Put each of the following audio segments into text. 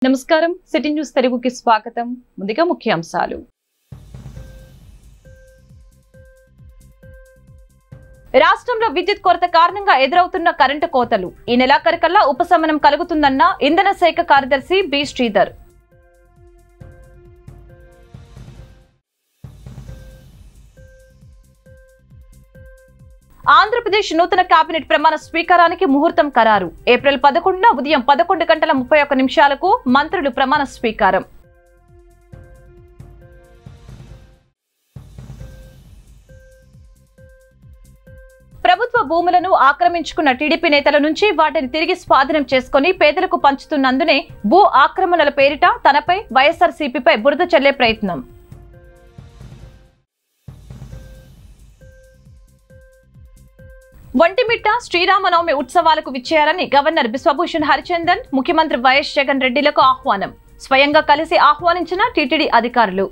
నమస్కారం city news తెలుగుకి స్వాగతం ముందుగా ముఖ్యాంశాలు రాష్ట్రంలో విద్యుత్ కొరత కారణంగా ఎదురవుతున్న కరెంటు కోతలు ఈ నెలాఖరికల్లా ఉపశమనం కలుగుతుందన్న ఇంధన శాఖ కార్యదర్శి బి శ్రీధర్ ఆంధ్రప్రదేశ్ నూతన కేబినెట్ ప్రమాణ స్వీకారానికి ముహూర్తం ఖరారు ఏప్రిల్ పదకొండున ఉదయం పదకొండు గంటల ముప్పై ఒక్క నిమిషాలకు మంత్రులు ప్రమాణ స్వీకారం ప్రభుత్వ భూములను ఆక్రమించుకున్న టీడీపీ నేతల నుంచి వాటిని తిరిగి స్వాధీనం చేసుకుని పేదలకు పంచుతున్నందునే భూ ఆక్రమణల పేరిట తనపై వైఎస్ఆర్సీపీపై బురద చల్లే ప్రయత్నం ఒంటిమిట్ట శ్రీరామనవమి ఉత్సవాలకు విచ్చేయాలని గవర్నర్ బిశ్వభూషణ్ హరిచందన్ ముఖ్యమంత్రి వైఎస్ జగన్ రెడ్డిలకు ఆహ్వానం స్వయంగా కలిసి ఆహ్వానించిన టీటీడీ అధికారులు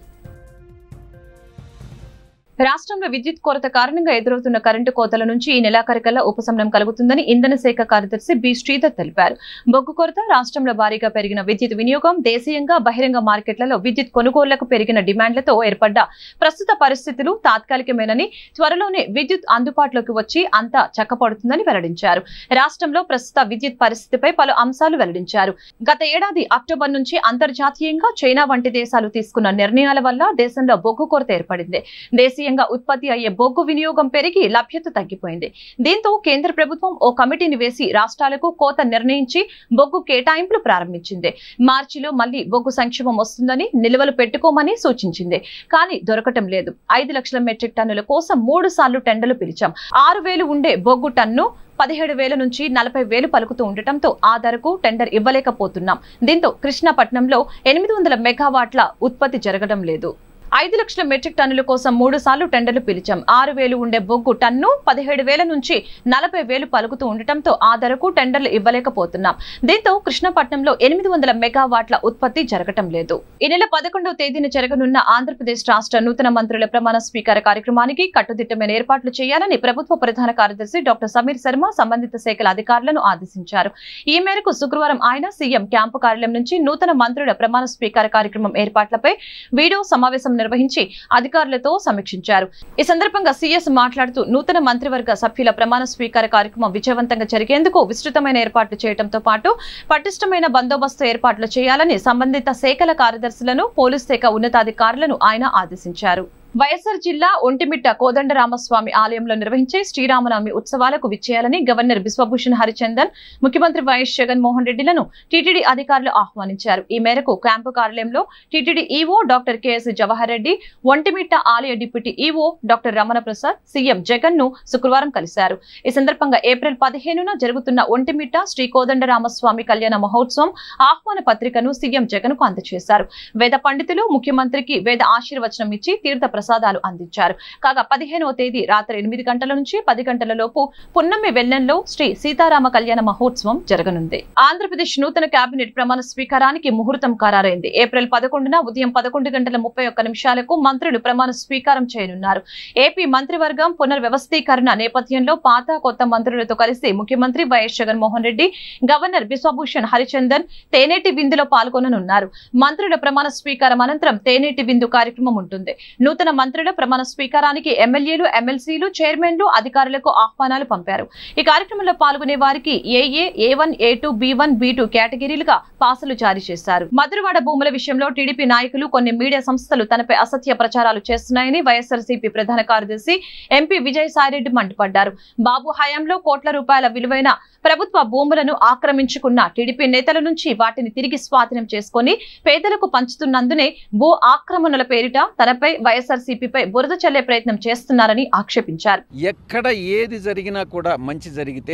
రాష్ట్రంలో విద్యుత్ కొరత కారణంగా ఎదురవుతున్న కరెంటు కోతల నుంచి ఈ నెలాఖరికల్లా ఉపశమనం కలుగుతుందని ఇంధన శాఖ కార్యదర్శి బి శ్రీధర్ తెలిపారు బొగ్గు కొరత రాష్ట్రంలో భారీగా పెరిగిన విద్యుత్ వినియోగం దేశీయంగా బహిరంగ మార్కెట్లలో విద్యుత్ కొనుగోళ్లకు పెరిగిన డిమాండ్లతో ఏర్పడ్డ ప్రస్తుత పరిస్థితులు తాత్కాలికమేనని త్వరలోనే విద్యుత్ అందుబాటులోకి వచ్చి అంతా చక్కపడుతుందని వెల్లడించారు రాష్ట్రంలో ప్రస్తుత విద్యుత్ పరిస్థితిపై పలు అంశాలు వెల్లడించారు గత ఏడాది అక్టోబర్ నుంచి అంతర్జాతీయంగా చైనా వంటి దేశాలు తీసుకున్న నిర్ణయాల వల్ల దేశంలో బొగ్గు కొరత ఏర్పడింది దేశీయంగా ఉత్పత్తి అయ్యే బొగ్గు వినియోగం పెరిగి లభ్యత తగ్గిపోయింది దీంతో కేంద్ర ప్రభుత్వం ఓ కమిటీని వేసి రాష్ట్రాలకు కోత నిర్ణయించి బొగ్గు కేటాయింపులు ప్రారంభించింది మార్చిలో మళ్లీ బొగ్గు సంక్షేమం వస్తుందని నిల్వలు పెట్టుకోమని సూచించింది కానీ దొరకటం లేదు ఐదు లక్షల మెట్రిక్ టన్నుల కోసం మూడు సార్లు టెండర్లు పిలిచాం ఆరు వేలు ఉండే బొగ్గు టన్ను పదిహేడు వేల నుంచి నలభై వేలు పలుకుతూ ఉండటంతో ఆ ధరకు టెండర్ ఇవ్వలేకపోతున్నాం దీంతో కృష్ణపట్నంలో ఎనిమిది వందల మెగావాట్ల ఉత్పత్తి జరగడం లేదు ఐదు లక్షల మెట్రిక్ టన్నుల కోసం మూడు సార్లు టెండర్లు పిలిచాం ఆరు వేలు ఉండే బొగ్గు టన్ను పదిహేడు వేల నుంచి నలభై వేలు పలుకుతూ ఉండటంతో ఆ ధరకు టెండర్లు ఇవ్వలేకపోతున్నాం దీంతో కృష్ణపట్నంలో ఎనిమిది వందల మెగావాట్ల ఉత్పత్తి జరగటం లేదు ఈ నెల పదకొండవ తేదీన జరగనున్న ఆంధ్రప్రదేశ్ రాష్ట్ర నూతన మంత్రుల ప్రమాణ స్వీకార కార్యక్రమానికి కట్టుదిట్టమైన ఏర్పాట్లు చేయాలని ప్రభుత్వ ప్రధాన కార్యదర్శి డాక్టర్ సమీర్ శర్మ సంబంధిత శాఖల అధికారులను ఆదేశించారు ఈ మేరకు శుక్రవారం ఆయన సీఎం క్యాంపు కార్యాలయం నుంచి నూతన మంత్రుల ప్రమాణ స్వీకార కార్యక్రమం ఏర్పాట్లపై వీడియో సమావేశం నిర్వహించి అధికారులతో సమీక్షించారు ఈ సందర్భంగా సీఎస్ మాట్లాడుతూ నూతన మంత్రివర్గ సభ్యుల ప్రమాణ స్వీకార కార్యక్రమం విజయవంతంగా జరిగేందుకు విస్తృతమైన ఏర్పాట్లు చేయడంతో పాటు పటిష్టమైన బందోబస్తు ఏర్పాట్లు చేయాలని సంబంధిత శాఖల కార్యదర్శులను పోలీస్ శాఖ ఉన్నతాధికారులను ఆయన ఆదేశించారు వైఎస్ఆర్ జిల్లా ఒంటిమిట్ట కోదండరామస్వామి ఆలయంలో నిర్వహించే శ్రీరామనవమి ఉత్సవాలకు విచ్చేయాలని గవర్నర్ బిశ్వభూషణ్ హరిచందన్ ముఖ్యమంత్రి వైఎస్ జగన్మోహన్ రెడ్డిలను టీటీడీ అధికారులు ఆహ్వానించారు ఈ మేరకు క్యాంపు కార్యాలయంలో TTD EO doctor KS Jawahar Reddy Vontimitta ఆలయ deputy EO doctor Ramana Prasad CM Jagan ను శుక్రవారం కలిశారు ఈ సందర్భంగా ఏప్రిల్ పదిహేనున జరుగుతున్న ఒంటిమిట్ట శ్రీ కోదండరామస్వామి కళ్యాణ మహోత్సవం ఆహ్వాన పత్రికను సీఎం జగన్ కు అందజేశారు వేద పండితులు ముఖ్యమంత్రికి వేద ఆశీర్వచనం ఇచ్చి తీర్థ ప్రసాదాలు అందించారు కాగా పదిహేనవ తేదీ రాత్రి ఎనిమిది గంటల నుంచి పది గంటల లోపు పున్నమ్మి వెల్లంలో శ్రీ సీతారామ కళ్యాణ మహోత్సవం జరగనుంది ఆంధ్రప్రదేశ్ నూతన కేబినెట్ ప్రమాణ స్వీకారానికి ముహూర్తం ఖరారైంది ఏప్రిల్ పదకొండున ఉదయం పదకొండు గంటల ముప్పై ఒక్క నిమిషాలకు మంత్రులు ప్రమాణ స్వీకారం చేయనున్నారు ఏపీ మంత్రివర్గం పునర్వ్యవస్థీకరణ నేపథ్యంలో పాత కొత్త మంత్రులతో కలిసి ముఖ్యమంత్రి వైఎస్ జగన్మోహన్ రెడ్డి గవర్నర్ బిశ్వభూషణ్ హరిచందన్ తేనేటి విందులో పాల్గొననున్నారు మంత్రుల ప్రమాణ స్వీకారం అనంతరం తేనేటి విందు కార్యక్రమం ఉంటుంది నూతన మంత్రుల ప్రమాణ స్వీకారానికి ఎమ్మెల్యేలు ఎమ్మెల్సీలు చైర్మన్లు అధికారులకు ఆహ్వానాలు పంపారు ఈ కార్యక్రమంలో పాల్గొనే వారికి AA A one A two B one B two కేటగిరీలుగా పాసులు జారీ చేశారు మధురవాడ భూముల విషయంలో టీడీపీ నాయకులు కొన్ని మీడియా సంస్థలు తనపై అసత్య ప్రచారాలు చేస్తున్నాయని వైఎస్ఆర్సీపీ ప్రధాన కార్యదర్శి ఎంపీ విజయసాయిరెడ్డి మండిపడ్డారు బాబు హయాంలో కోట్ల రూపాయల విలువైన ప్రభుత్వ భూములను ఆక్రమించుకున్న టీడీపీ నేతల నుంచి వాటిని తిరిగి స్వాధీనం చేసుకుని పేదలకు పంచుతున్నందునే భూ ఆక్రమణల పేరిట తనపై వైఎస్ఆర్సీపీపై బురద చల్లే ప్రయత్నం చేస్తున్నారని ఆక్షేపించారు ఎక్కడ ఏది జరిగినా కూడా మంచి జరిగితే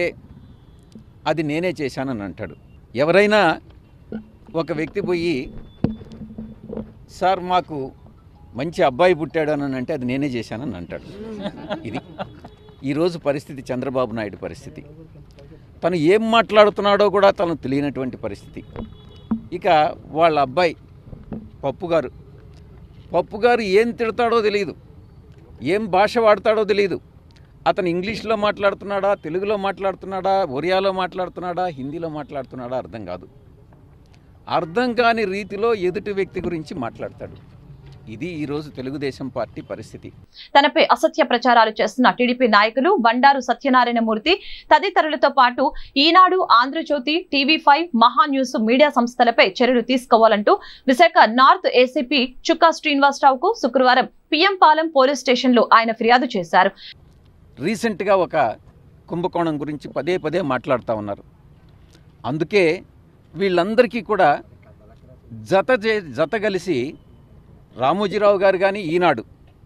అది నేనే చేశానని అంటాడు ఎవరైనా ఒక వ్యక్తి పోయి సార్ మాకు మంచి అబ్బాయి పుట్టాడు అని అంటే అది నేనే చేశానని అంటాడు ఇది ఈరోజు పరిస్థితి చంద్రబాబు నాయుడు పరిస్థితి తను ఏం మాట్లాడుతున్నాడో కూడా తను తెలియనటువంటి పరిస్థితి ఇక వాళ్ళ అబ్బాయి పప్పు గారు పప్పు గారు ఏం తిడతాడో తెలియదు ఏం భాష వాడతాడో తెలియదు అతను ఇంగ్లీష్లో మాట్లాడుతున్నాడా తెలుగులో మాట్లాడుతున్నాడా ఒరియాలో మాట్లాడుతున్నాడా హిందీలో మాట్లాడుతున్నాడా అర్థం కాదు అర్థం కాని రీతిలో ఎదుటి వ్యక్తి గురించి మాట్లాడతాడు ఇది ఈరోజు తెలుగుదేశం పార్టీ పరిస్థితి తనపై అసత్య ప్రచారాలు చేస్తున్న టీడీపీ నాయకులు బండారు సత్యనారాయణమూర్తి తదితరులతో పాటు Eenadu Andhrajyothy TV five Mahaa news media సంస్థలపై చర్యలు తీసుకోవాలంటూ విశాఖ నార్త్ ఏసీపీ చుక్కా శ్రీనివాసరావుకు శుక్రవారం పిఎం పాలెం పోలీస్ స్టేషన్లో ఆయన ఫిర్యాదు చేశారు రీసెంట్గా ఒక కుంభకోణం గురించి పదే పదే మాట్లాడుతూ ఉన్నారు అందుకే వీళ్ళందరికీ కూడా జత చే జత కలిసి రామోజీరావు గారు కానీ ఈనాడు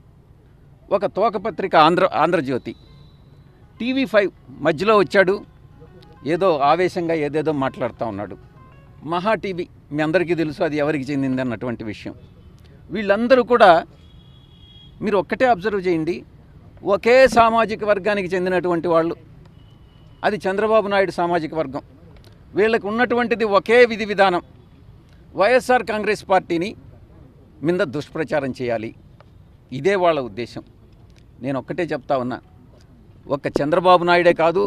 ఒక తోకపత్రిక ఆంధ్ర ఆంధ్రజ్యోతి టీవీ ఫైవ్ మధ్యలో వచ్చాడు ఏదో ఆవేశంగా ఏదేదో మాట్లాడుతూ ఉన్నాడు మహా టీవీ మీ అందరికీ తెలుసు అది ఎవరికి చెందింది అన్నటువంటి విషయం వీళ్ళందరూ కూడా మీరు ఒక్కటే అబ్జర్వ్ చేయండి ఒకే సామాజిక వర్గానికి చెందినటువంటి వాళ్ళు అది చంద్రబాబు నాయుడు సామాజిక వర్గం వీళ్ళకు ఉన్నటువంటిది ఒకే విధి విధానం వైఎస్ఆర్ కాంగ్రెస్ పార్టీని మీద దుష్ప్రచారం చేయాలి ఇదే వాళ్ళ ఉద్దేశం నేను ఒక్కటే చెప్తా ఉన్నా ఒక్క చంద్రబాబు నాయుడే కాదు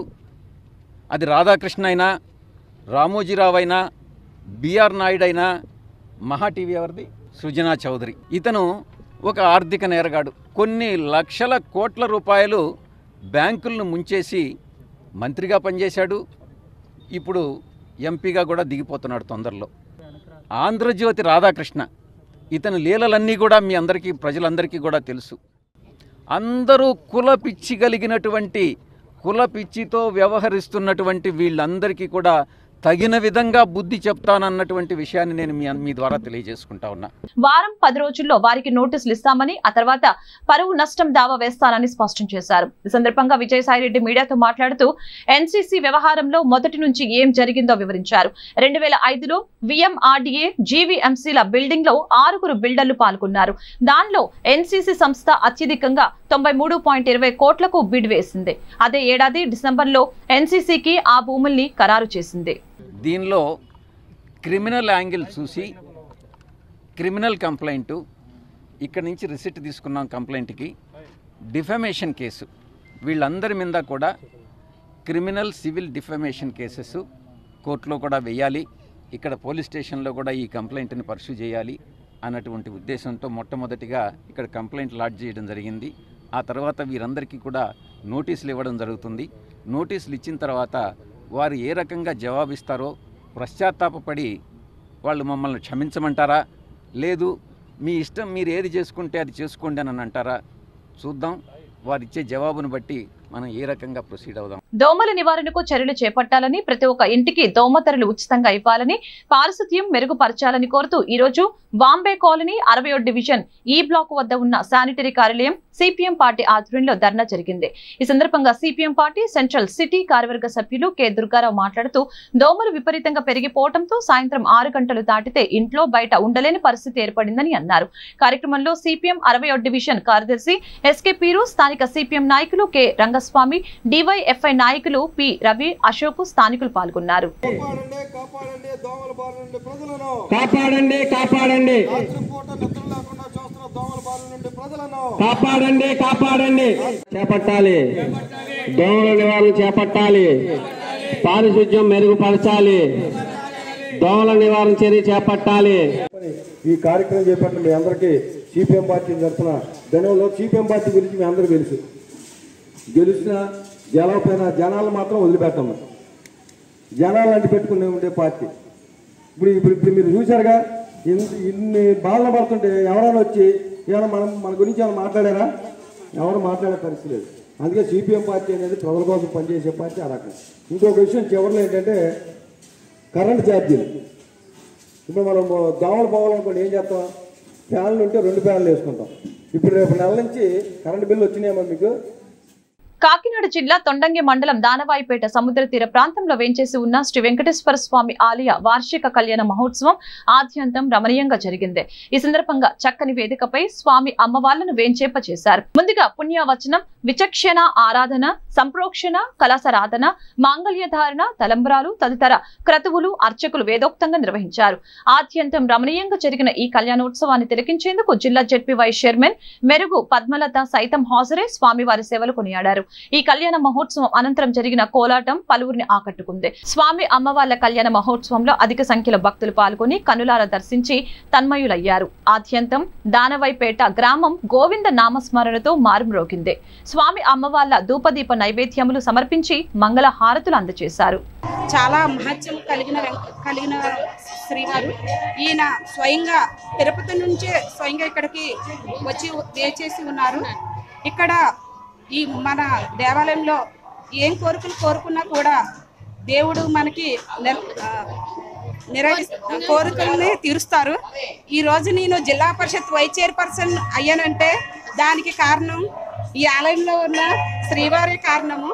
అది రాధాకృష్ణ అయినా రామోజీరావు అయినా బిఆర్ నాయుడు అయినా మహా టీవీ ఎవరిది సృజనా చౌదరి ఇతను ఒక ఆర్థిక నేరగాడు కొన్ని లక్షల కోట్ల రూపాయలు బ్యాంకులను ముంచేసి మంత్రిగా పనిచేశాడు ఇప్పుడు ఎంపీగా కూడా దిగిపోతున్నాడు తొందరలో ఆంధ్రజ్యోతి రాధాకృష్ణ ఇతని లీలలన్నీ కూడా మీ అందరికీ ప్రజలందరికీ కూడా తెలుసు అందరూ కుల పిచ్చి కలిగినటువంటి కుల పిచ్చితో వ్యవహరిస్తున్నటువంటి వీళ్ళందరికీ కూడా తగిన విధంగా బుద్ధి చెప్తానన్నటువంటి విషయాన్ని నేను మీ మీ ద్వారా తెలియజేసుకుంటా ఉన్నా వారం పది రోజుల్లో వారికి నోటీసులు ఇస్తామని ఆ తర్వాత పరువు నష్టం దావా వేస్తానని స్పష్టం చేశారు ఈ సందర్భంగా విజయసాయిరెడ్డి మీడియాతో మాట్లాడుతూ ఎన్సీసీ వ్యవహారంలో మొదటి నుంచి ఏం జరిగిందో వివరించారు రెండు వేల ఐదులో విఎంఆర్డీఏ జీవీఎంసీల బిల్డింగ్ లో ఆరుగురు బిల్డర్లు పాల్గొన్నారు దానిలో ఎన్సీసీ సంస్థ అత్యధికంగా తొంభై మూడు పాయింట్ ఇరవై కోట్లకు బిడ్ వేసింది అదే ఏడాది డిసెంబర్లో ఎన్సీసీకి ఆ భూముల్ని ఖరారు చేసింది దీనిలో క్రిమినల్ యాంగిల్ చూసి క్రిమినల్ కంప్లైంటు ఇక్కడి నుంచి రిసిట్ తీసుకున్నాం కంప్లైంట్కి డిఫమేషన్ కేసు వీళ్ళందరి మీద కూడా క్రిమినల్ సివిల్ డిఫమేషన్ కేసెస్ కోర్టులో కూడా వేయాలి ఇక్కడ పోలీస్ స్టేషన్లో కూడా ఈ కంప్లైంట్ని పర్సూ చేయాలి అన్నటువంటి ఉద్దేశంతో మొట్టమొదటిగా ఇక్కడ కంప్లైంట్ లాడ్జ్ చేయడం జరిగింది ఆ తర్వాత వీరందరికీ కూడా నోటీసులు ఇవ్వడం జరుగుతుంది నోటీసులు ఇచ్చిన తర్వాత వారు ఏ రకంగా జవాబిస్తారో పశ్చాత్తాపపడి వాళ్ళు మమ్మల్ని క్షమించమంటారా లేదు మీ ఇష్టం మీరు ఏది చేసుకుంటే అది చేసుకోండి అని అంటారా చూద్దాం వారు ఇచ్చే జవాబును బట్టి మనం ఏ రకంగా ప్రొసీడ్ అవుదాం దోమల నివారణకు చర్యలు చేపట్టాలని ప్రతి ఒక్క ఇంటికి దోమతెరలు ఉచితంగా ఇవ్వాలని పారిశుద్ధ్యం మెరుగుపరచాలని కోరుతూ ఈ రోజు బాంబే కాలనీ అరవై డివిజన్ ఈ బ్లాక్ వద్ద ఉన్న శానిటరీ కార్యాలయం సిపిఎం పార్టీ ఆధ్వర్యంలో ధర్నా జరిగింది ఈ సందర్భంగా సిపిఎం పార్టీ సెంట్రల్ సిటీ కార్యవర్గ సభ్యులు కె దుర్గారావు మాట్లాడుతూ దోమలు విపరీతంగా పెరిగిపోవడంతో సాయంత్రం ఆరు గంటలు దాటితే ఇంట్లో బయట ఉండలేని పరిస్థితి ఏర్పడిందని అన్నారు కార్యక్రమంలో సిపిఎం అరవై డివిజన్ కార్యదర్శి ఎస్కే పీరు స్థానిక సిపిఎం నాయకులు కె రంగస్వామి డివైఎఫ్ఐ నాయకులు పి రవి అశోక్ స్థానికులు పాల్గొన్నారు కాపాడండి కాపాడండి దోమల బారి నుండి ప్రజలను కాపాడండి కాపాడండి రాత్రిపూట నిద్ర లేకుండా చూస్తున్న దోమల బారి నుండి ప్రజలను కాపాడండి కాపాడండి చేపట్టాలి దోమల నివారణ చేపట్టాలి పారిశుద్ధ్యం మెరుగుపరచాలి దోమల నివారణ చర్య చేపట్టాలి ఈ కార్యక్రమం చేపట్టిన మీ అందరికీ సిపిఎం పార్టీ తరఫున గణంలో సిపిఎం పార్టీ గురించి మీ అందరూ తెలుసు గెలిచిన గెలవపోయిన జనాలు మాత్రం వదిలిపెట్టాము జనాలు అంటి పెట్టుకునే ఉండే పార్టీ ఇప్పుడు ఇప్పుడు ఇప్పుడు మీరు చూశారుగా ఇన్ని ఇన్ని బాధలు పడుతుంటే ఎవరైనా వచ్చి ఏమైనా మనం మన గురించి ఏమైనా మాట్లాడారా ఎవరు మాట్లాడే పరిస్థితి లేదు అందుకే సిపిఎం పార్టీ అనేది ప్రజల కోసం పనిచేసే పార్టీ ఆ రకం ఇంకొక విషయం చివరిలో ఏంటంటే కరెంట్ ఛార్జీలు ఇప్పుడు మనం దోమలు పోవాలనుకోండి ఏం చేస్తాం ఫ్యాన్లు ఉంటే రెండు ఫ్యాన్లు వేసుకుంటాం ఇప్పుడు రేపు నెల నుంచి కరెంట్ బిల్లు వచ్చినాయమ్మా మీకు కాకినాడ జిల్లా తొండంగి మండలం దానవాయిపేట సముద్ర తీర ప్రాంతంలో వేంచేసి ఉన్న శ్రీ వెంకటేశ్వర స్వామి ఆలయ వార్షిక కళ్యాణ మహోత్సవం ఆద్యంతం రమణీయంగా జరిగింది ఈ సందర్భంగా చక్కని వేదికపై స్వామి అమ్మవార్లను వేంచేప చేశారు ముందుగా పుణ్యవచనం విచక్షణ ఆరాధన సంప్రోక్షణ కలసరాధన మాంగళ్యధారణ తలంబ్రాలు తదితర క్రతువులు అర్చకులు వేదోక్తంగా నిర్వహించారు ఆద్యంతం రమణీయంగా జరిగిన ఈ కళ్యాణోత్సవాన్ని తిలకించేందుకు జిల్లా జెడ్పీ వైస్ చైర్మన్ మెరుగు పద్మలత సైతం హాజరై స్వామివారి సేవలు కొనియాడారు ఈ కళ్యాణ మహోత్సవం అనంతరం జరిగిన కోలాటం పలువురిని ఆకట్టుకుంది స్వామి అమ్మవార్ల కళ్యాణ మహోత్సవంలో అధిక సంఖ్యలో భక్తులు పాల్గొని కనులార దర్శించి తన్మయులయ్యారు ఆద్యంతం దానవైపేట గ్రామం గోవింద నామస్మరణతో మారుమ్రోగింది స్వామి అమ్మవార్ల ధూపదీప నైవేద్యములు సమర్పించి మంగళ హారతులు అందజేశారు చాలా మహత్యం కలిగిన వెంక- కలిగిన శ్రీవారు ఈయన స్వయంగా తిరుపతి నుంచే స్వయంగా ఇక్కడికి వచ్చి వేచేసి ఉన్నారు ఇక్కడ ఈ మన దేవాలయంలో ఏం కోరికలు కోరుకున్నా కూడా దేవుడు మనకి నెర- ఆ, నెరవేర్స్ కోరికల్ని తీరుస్తారు ఈ రోజు నేను జిల్లా పరిషత్ వైస్ చైర్పర్సన్ అయ్యానంటే దానికి కారణం ఈ ఆలయంలో ఉన్న శ్రీవారి కారణము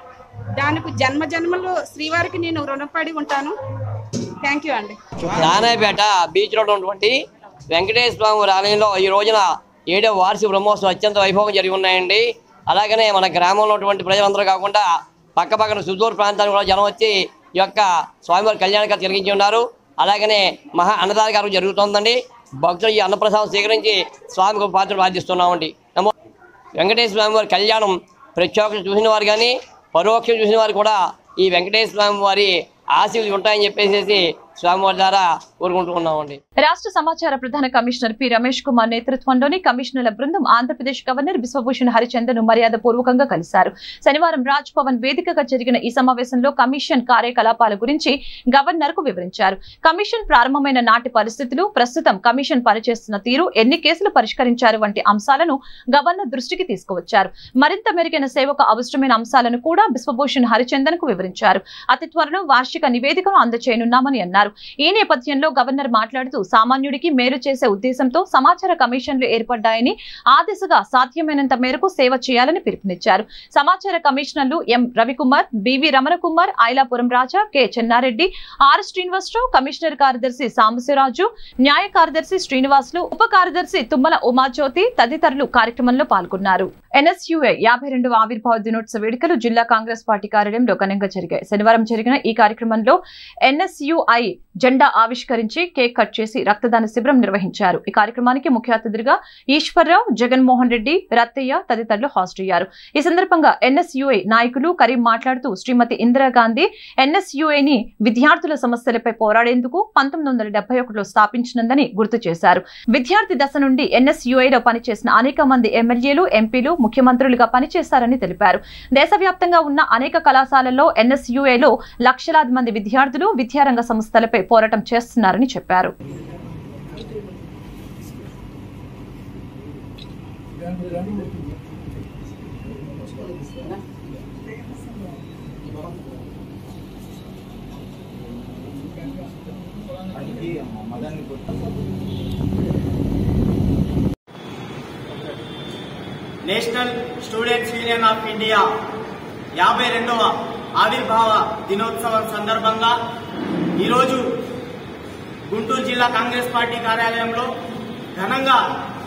దానికి జన్మ జన్మలు శ్రీవారికి నేను రుణపడి ఉంటాను థ్యాంక్ యూ అండి రానాయపేట బీచ్ రోడ్ ఉన్నటువంటి వెంకటేశ్వర స్వామి వారి ఆలయంలో ఈ రోజున ఏడవ వార్షిక బ్రహ్మోత్సవం అత్యంత వైభవంగా జరిగి ఉన్నాయండి అలాగనే మన గ్రామంలో ఉన్నటువంటి ప్రజలందరూ కాకుండా పక్క పక్కన సుదూర ప్రాంతానికి కూడా జనం వచ్చి ఈ యొక్క స్వామివారి కళ్యాణాన్ని జరిగించి ఉన్నారు అలాగనే మహా అన్నదాన కార్యం జరుగుతోందండి భక్తులు ఈ అన్నప్రసాదం స్వీకరించి స్వామికి పాత్ర ప్రార్థిస్తున్నామండి నమో వెంకటేశ్వర స్వామి వారి కళ్యాణం ప్రత్యేక చూసిన వారు కానీ పరోక్షం చూసిన వారు కూడా ఈ వెంకటేశ్వర స్వామి వారి ఆశీస్సులు ఉంటాయని చెప్పేసి స్వామివారి ద్వారా కోరుకుంటూ ఉన్నామండి రాష్ట్ర సమాచార ప్రధాన కమిషనర్ పి రమేష్ కుమార్ నేతృత్వంలోని కమిషనర్ల బృందం ఆంధ్రప్రదేశ్ గవర్నర్ బిశ్వభూషణ్ హరిచందన్ ను మర్యాద పూర్వకంగా కలిశారు శనివారం రాజ్ భవన్ వేదికగా జరిగిన ఈ సమావేశంలో కమిషన్ కార్యకలాపాల గురించి గవర్నర్ కు వివరించారు కమిషన్ ప్రారంభమైన నాటి పరిస్థితులు ప్రస్తుతం కమిషన్ పనిచేస్తున్న తీరు ఎన్ని కేసులు పరిష్కరించారు వంటి అంశాలను గవర్నర్ దృష్టికి తీసుకువచ్చారు మరింత మెరుగైన సేవకు అవసరమైన అంశాలను కూడా బిశ్వభూషణ్ హరిచందన్ కు వివరించారు అతి త్వరలో వార్షిక నివేదికను అందజేయనున్నామని అన్నారు ఈ నేపథ్యంలో గవర్నర్ మాట్లాడుతూ సామాన్యుడికి మేలు చేసే ఉద్దేశంతో సమాచార కమిషన్లు ఏర్పడ్డాయని ఆ దిశగా సాధ్యమైనంత మేరకు సేవ చేయాలని పిలుపునిచ్చారు సమాచార కమిషనర్లు M Ravikumar BV Ramanakumar Ailapuram Raja K Chennareddy R Srinivasarao commissioner కార్యదర్శి సాంబశివరాజు న్యాయ కార్యదర్శి శ్రీనివాసులు ఉప కార్యదర్శి తుమ్మల ఉమాజ్యోతి తదితరులు కార్యక్రమంలో పాల్గొన్నారు ఎన్ఎస్యుఐ యాభై రెండవ ఆవిర్భావ దినోత్సవ వేడుకలు జిల్లా కాంగ్రెస్ పార్టీ కార్యాలయంలో ఘనంగా జరిగాయి శనివారం జరిగిన ఈ కార్యక్రమంలో ఎన్ఎస్యుఐ జెండా ఆవిష్కరించి కేక్ కట్ చేసి రక్తదాన శిబిరం నిర్వహించారు ఈ కార్యక్రమానికి ముఖ్య అతిథిగా ఈశ్వర్రావు జగన్మోహన్ రెడ్డి రత్తయ్య తదితరులు హాజరయ్యారు ఈ సందర్భంగా ఎన్ఎస్యుఐ నాయకులు కరీం మాట్లాడుతూ శ్రీమతి ఇందిరాగాంధీ ఎన్ఎస్యుఐని విద్యార్థుల సమస్యలపై పోరాడేందుకు పంతొమ్మిది వందల డెబ్బై ఒకటిలో స్థాపించినందని గుర్తు చేశారు విద్యార్థి దశ నుండి ఎన్ఎస్యుఐలో పనిచేసిన అనేక మంది ఎమ్మెల్యేలు ఎంపీలు ముఖ్యమంత్రులుగా పనిచేశారని తెలిపారు దేశవ్యాప్తంగా ఉన్న అనేక కళాశాలల్లో ఎన్ఎస్యుఐలో లక్షలాది మంది విద్యార్థులు విద్యారంగ సంస్థలపై పోరాటం చేస్తున్నారని చెప్పారు national students union of India యాభై రెండవ ఆవిర్భావ దినోత్సవం సందర్భంగా ఈరోజు గుంటూరు జిల్లా కాంగ్రెస్ పార్టీ కార్యాలయంలో ఘనంగా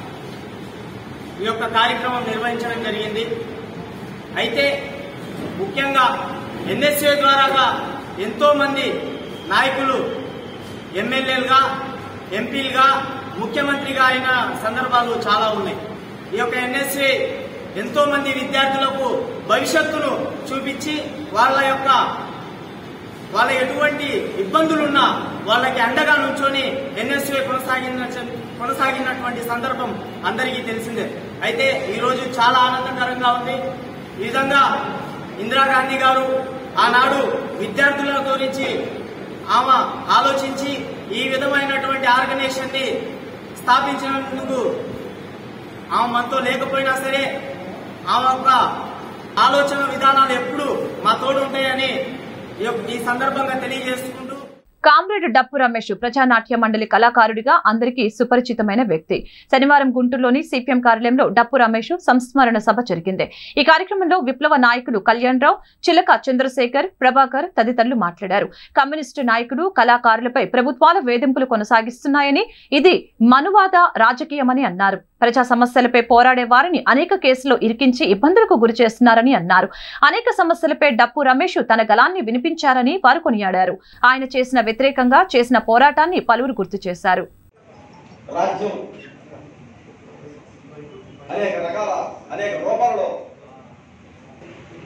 ఈ యొక్క కార్యక్రమం నిర్వహించడం జరిగింది అయితే ముఖ్యంగా ఎన్ఎస్ఏ ద్వారాగా ఎంతో మంది నాయకులు ఎమ్మెల్యేలుగా ఎంపీలుగా ముఖ్యమంత్రిగా అయిన సందర్భాలు చాలా ఉన్నాయి ఈ యొక్క ఎన్ఎస్ఏ ఎంతో మంది విద్యార్థులకు భవిష్యత్తును చూపించి వాళ్ళ యొక్క వాళ్ళ ఎటువంటి ఇబ్బందులున్నా వాళ్ళకి అండగా నుంచొని ఎన్ఎస్ఏ కొనసాగిన కొనసాగినటువంటి సందర్భం అందరికీ తెలిసిందే అయితే ఈ రోజు చాలా ఆనందకరంగా ఉంది ఈ విధంగా ఇందిరాగాంధీ గారు ఆనాడు విద్యార్థుల గురించి ఆమె ఆలోచించి ఈ విధమైనటువంటి ఆర్గనైజేషన్ ని స్థాపించినందుకు ఆమె మనతో లేకపోయినా సరే ఆమె యొక్క ఆలోచన విధానాలు ఎప్పుడు మా తోడు ఉంటాయని ఈ యొక్క- ఈ సందర్భంగా తెలియజేసుకుంటూ కామ్రేడ్ డప్పు రమేష్ ప్రజానాట్య మండలి కళాకారుడిగా అందరికీ సుపరిచితమైన వ్యక్తి శనివారం గుంటూరులోని సిపిఎం కార్యాలయంలో డప్పు రమేష్ సంస్మరణ సభ జరిగింది ఈ కార్యక్రమంలో విప్లవ నాయకులు కళ్యాణ్ రావు చిలక చంద్రశేఖర్ ప్రభాకర్ తదితరులు మాట్లాడారు కమ్యూనిస్టు నాయకులు కళాకారులపై ప్రభుత్వాల వేధింపులు కొనసాగిస్తున్నాయని ఇది మనువాద రాజకీయమని అన్నారు ప్రజా సమస్యలపై పోరాడే వారిని అనేక కేసుల్లో ఇరికించి ఇబ్బందులకు గురి చేస్తున్నారని అన్నారు అనేక సమస్యలపై డప్పు రమేష్ తన గలాన్ని వినిపించారని వారు కొనియాడారు ఆయన చేసిన వ్యతిరేకంగా చేసిన పోరాటాన్ని పలువురు గుర్తు చేశారు రాజ్యం అనేక రకాల అనేక రూపాలలో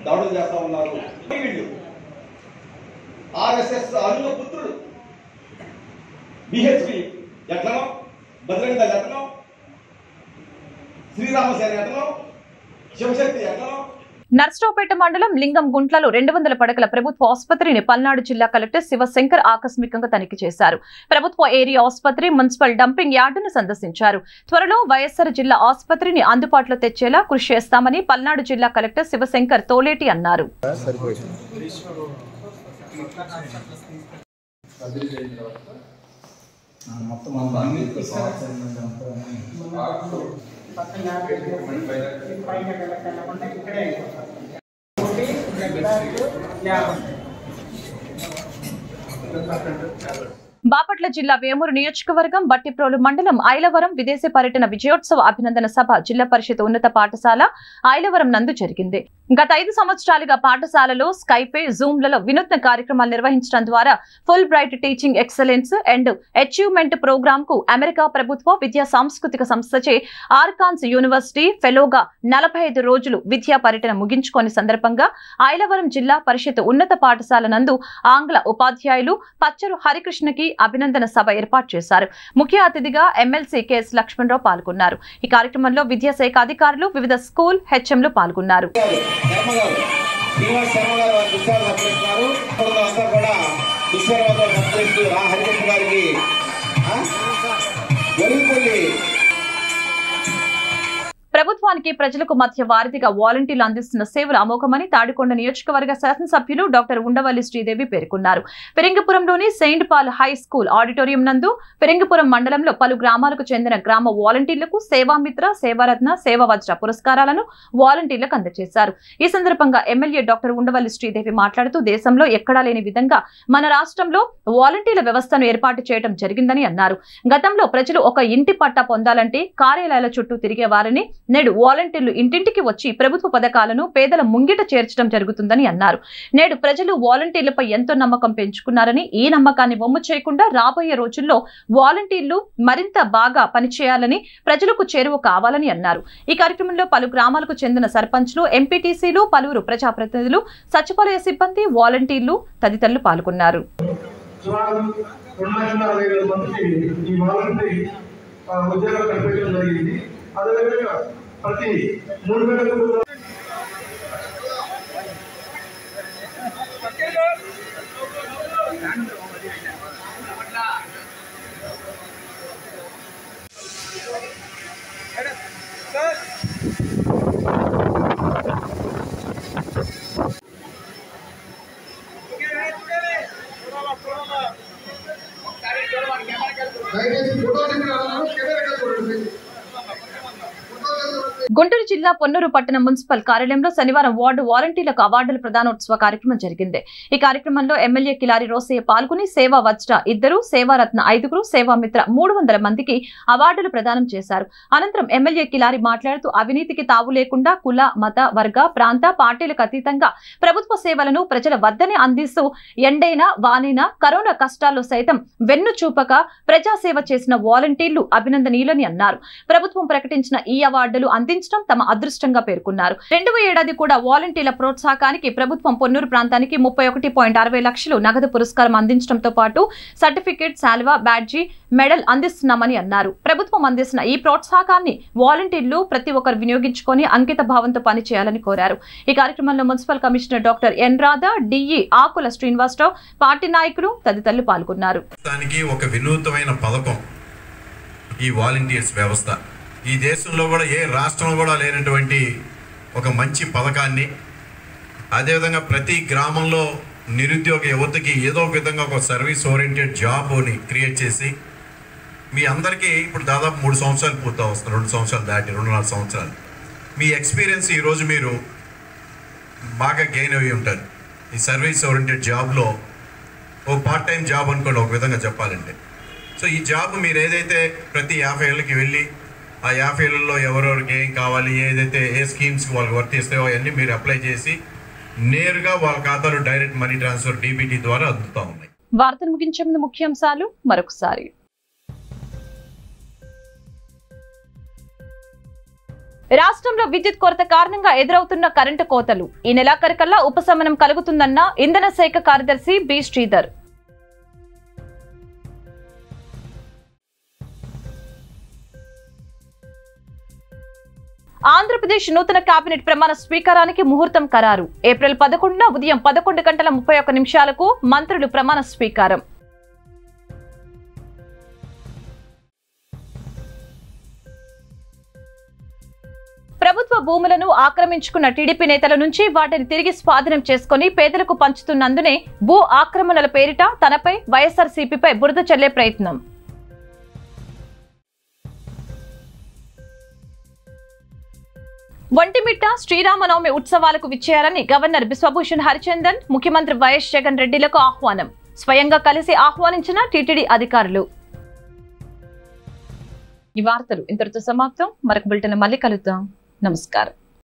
దాడులు చేస్తా ఉన్నారు వీళ్ళు ఆర్ఎస్ఎస్ అరుణ పుత్రుడు బిహెచ్పి ఎట్లనో బజరంగ దళ ఎట్లనో శ్రీరామసేన ఎట్లనో శివశక్తి ఎట్లనో నర్సరావుపేట మండలం లింగం గుంట్లలో రెండు వందల పడకల ప్రభుత్వ ఆసుపత్రిని పల్నాడు జిల్లా కలెక్టర్ శివశంకర్ ఆకస్మికంగా తనిఖీ చేశారు ప్రభుత్వ ఏరియా ఆసుపత్రి మున్సిపల్ డంపింగ్ యార్డును సందర్శించారు త్వరలో వైఎస్సార్ జిల్లా ఆసుపత్రిని అందుబాటులో తెచ్చేలా కృషి చేస్తామని పల్నాడు జిల్లా కలెక్టర్ శివశంకర్ తోలేటి అన్నారు బాపట్ల జిల్లా వేమూరు నియోజకవర్గం బట్టిప్రోలు మండలం ఐలవరం విదేశీ పర్యటన విజయోత్సవ అభినందన సభ జిల్లా పరిషత్ ఉన్నత పాఠశాల ఐలవరం నందు జరిగింది గత ఐదు సంవత్సరాలుగా పాఠశాలలో స్కైపే జూమ్లలో వినూత్న కార్యక్రమాలు నిర్వహించడం ద్వారా Fulbright teaching excellence and achievement program కు అమెరికా ప్రభుత్వ విద్యా సాంస్కృతిక సంస్థచే ఆర్కాన్స్ యూనివర్సిటీ ఫెలోగా నలభై ఐదు రోజులు విద్యా పర్యటన ముగించుకొని సందర్భంగా ఐలవరం జిల్లా పరిషత్ ఉన్నత పాఠశాల నందు ఆంగ్ల ఉపాధ్యాయులు పచ్చరు హరికృష్ణకి అభినందన సభ ఏర్పాటు చేశారు ముఖ్య అతిథిగా ఎమ్మెల్సీ కెఎస్ లక్ష్మణరావు పాల్గొన్నారు ఈ కార్యక్రమంలో విద్యాశాఖ అధికారులు వివిధ స్కూల్ హెచ్ఎంలు పాల్గొన్నారు శర్మ గారు శ్రీనివాస్ శర్మ గారు వారి పుస్తకాలు రచించారు అంతా కూడా విశ్వరవాద సబ్జెక్టు రా హరికృష్ణ గారికి ఆ? వెలుగుపల్లి ప్రభుత్వానికి ప్రజలకు మధ్య వారధిగా వాలంటీర్లు అందిస్తున్న సేవలు అమోఘమని తాడికొండ నియోజకవర్గ శాసనసభ్యులు డాక్టర్ ఉండవల్లి శ్రీదేవి పేర్కొన్నారు పెరింగపురంలోని Saint Paul high school auditorium నందు పెరింగపురం మండలంలో పలు గ్రామాలకు చెందిన గ్రామ వాలంటీర్లకు సేవామిత్ర సేవారత్న సేవవజ్ర పురస్కారాలను వాలంటీర్లకు అందజేశారు ఈ సందర్భంగా ఎమ్మెల్యే డాక్టర్ ఉండవల్లి శ్రీదేవి మాట్లాడుతూ దేశంలో ఎక్కడా లేని విధంగా మన రాష్ట్రంలో వాలంటీర్ల వ్యవస్థను ఏర్పాటు చేయడం జరిగిందని అన్నారు గతంలో ప్రజలు ఒక ఇంటి పట్టా పొందాలంటే కార్యాలయాల చుట్టూ తిరిగేవారని నేడు వాలంటీర్లు ఇంటింటికి వచ్చి ప్రభుత్వ పథకాలను పేదల ముంగిట చేర్చడం జరుగుతుందని అన్నారు నేడు ప్రజలు వాలంటీర్లపై ఎంతో నమ్మకం పెంచుకున్నారని ఈ నమ్మకాన్ని వమ్ము చేయకుండా రాబోయే రోజుల్లో వాలంటీర్లు మరింత బాగా పనిచేయాలని ప్రజలకు చేరువ కావాలని అన్నారు ఈ కార్యక్రమంలో పలు గ్రామాలకు చెందిన సర్పంచ్లు ఎంపీటీసీలు పలువురు ప్రజాప్రతినిధులు సచివాలయ సిబ్బంది వాలంటీర్లు తదితరులు పాల్గొన్నారు సుమారు రెండు లక్షల అరవై వేల మందికి ఈ వాలంటరీ ఆ, ఉద్యోగాలు కల్పించడం జరిగింది అదేవిధంగా ప్రతి మూడు వేలకు దయచేసి ఫోటో కెమెరా చూడండి గుంటూరు జిల్లా పొన్నూరు పట్టణ మున్సిపల్ కార్యాలయంలో శనివారం వార్డు వాలంటీర్లకు అవార్డుల ప్రదానోత్సవ కార్యక్రమం జరిగింది ఈ కార్యక్రమంలో ఎమ్మెల్యే కిలారి రోసయ్య పాల్గొని సేవా వజ్ర ఇద్దరు సేవారత్న ఐదుగురు సేవామిత్ర మూడు వందల మందికి అవార్డులు ప్రదానం చేశారు అనంతరం ఎమ్మెల్యే కిలారి మాట్లాడుతూ అవినీతికి తావు లేకుండా కుల మత వర్గ ప్రాంత పార్టీలకు అతీతంగా ప్రభుత్వ సేవలను ప్రజల వద్దనే అందిస్తూ ఎండైనా వానైనా కరోనా కష్టాల్లో సైతం వెన్ను చూపక ప్రజాసేవ చేసిన వాలంటీర్లు అభినందనీయులని అన్నారు ప్రభుత్వం ప్రకటించిన ఈ అవార్డులు అందించడం తమ అదృష్టంగా పేర్కొన్నారు రెండవ ఏడాది కూడా వాలంటీర్ల ప్రోత్సాహకానికి ప్రభుత్వం పొన్నూరు ప్రాంతానికి ముప్పై ఒకటి పాయింట్ అరవై లక్షలు నగదు పురస్కారం అందించడంతో పాటు సర్టిఫికేట్ శాల్వా బ్యాడ్జీ మెడల్ అందిస్తున్నామని అన్నారు ప్రభుత్వం అందిస్తున్న ఈ ప్రోత్సాహకాన్ని వాలంటీర్లు ప్రతి ఒక్కరు వినియోగించుకొని అంకిత భావంతో పనిచేయాలని కోరారు ఈ కార్యక్రమంలో municipal commissioner doctor N Radha DE Akula Srinivasarao party నాయకులు తదితరులు పాల్గొన్నారు దానికి ఒక వినూతమైన పథకం ఈ వాలంటీర్స్ వ్యవస్థ ఈ దేశంలో కూడా ఏ రాష్ట్రంలో కూడా లేనటువంటి ఒక మంచి పథకాన్ని అదేవిధంగా ప్రతి గ్రామంలో నిరుద్యోగ యువతకి ఏదో ఒక విధంగా ఒక సర్వీస్ ఓరియంటెడ్ జాబ్ని క్రియేట్ చేసి మీ అందరికీ ఇప్పుడు దాదాపు మూడు సంవత్సరాలు పూర్తి వస్తుంది రెండు సంవత్సరాలు దాటి రెండు నాలుగు సంవత్సరాలు మీ ఎక్స్పీరియన్స్ ఈరోజు మీరు బాగా గెయిన్ అయ్యి ఉంటారు ఈ సర్వీస్ ఓరియంటెడ్ జాబ్లో ఓ పార్ట్ టైం జాబ్ అనుకోండి ఒక విధంగా చెప్పాలంటే సో ఈ జాబ్ మీరు ఏదైతే ప్రతి యాభై ఏళ్ళకి వెళ్ళి ఆ యాభై ఏళ్ళలో ఎవరెవరికి ఏం కావాలి ఏదైతే ఏ స్కీమ్స్ వాళ్ళకి వర్తిస్తాయో అవన్నీ మీరు అప్లై చేసి నేరుగా వాళ్ళ ఖాతాలో డైరెక్ట్ మనీ ట్రాన్స్ఫర్ డీబీటీ ద్వారా అందుతూ ఉన్నాయి వార్తలు ముగించే ముందు ముఖ్యాంశాలు మరొకసారి రాష్ట్రంలో విద్యుత్ కొరత కారణంగా ఎదురవుతున్న కరెంటు కోతలు ఈ నెలాఖరికల్లా ఉపశమనం కలుగుతుందన్న ఇంధన శాఖ కార్యదర్శి బి శ్రీధర్ ఆంధ్రప్రదేశ్ నూతన కేబినెట్ ప్రమాణ స్వీకారానికి ముహూర్తం ఖరారు ఏప్రిల్ పదకొండున ఉదయం పదకొండు గంటల ముప్పై ఒక్క నిమిషాలకు మంత్రులు ప్రమాణ స్వీకారం ప్రభుత్వ భూములను ఆక్రమించుకున్న టీడీపీ నేతల నుంచి వాటిని తిరిగి స్వాధీనం చేసుకుని పేదలకు పంచుతున్నందునే భూ ఆక్రమణల పేరిట తనపై వైఎస్ఆర్సీపీపై బురద చల్లే ప్రయత్నం ఒంటిమిట్ట శ్రీరామనవమి ఉత్సవాలకు విచ్చేయాలని గవర్నర్ బిశ్వభూషణ్ హరిచందన్ ముఖ్యమంత్రి వైఎస్ జగన్ రెడ్డిలకు ఆహ్వానం స్వయంగా కలిసి ఆహ్వానించిన టీటీడీ అధికారులు ఈ వార్తలు ఇంతటితో సమాప్తం మరొక బులెటిన్ మళ్ళీ కలుద్దాం నమస్కారం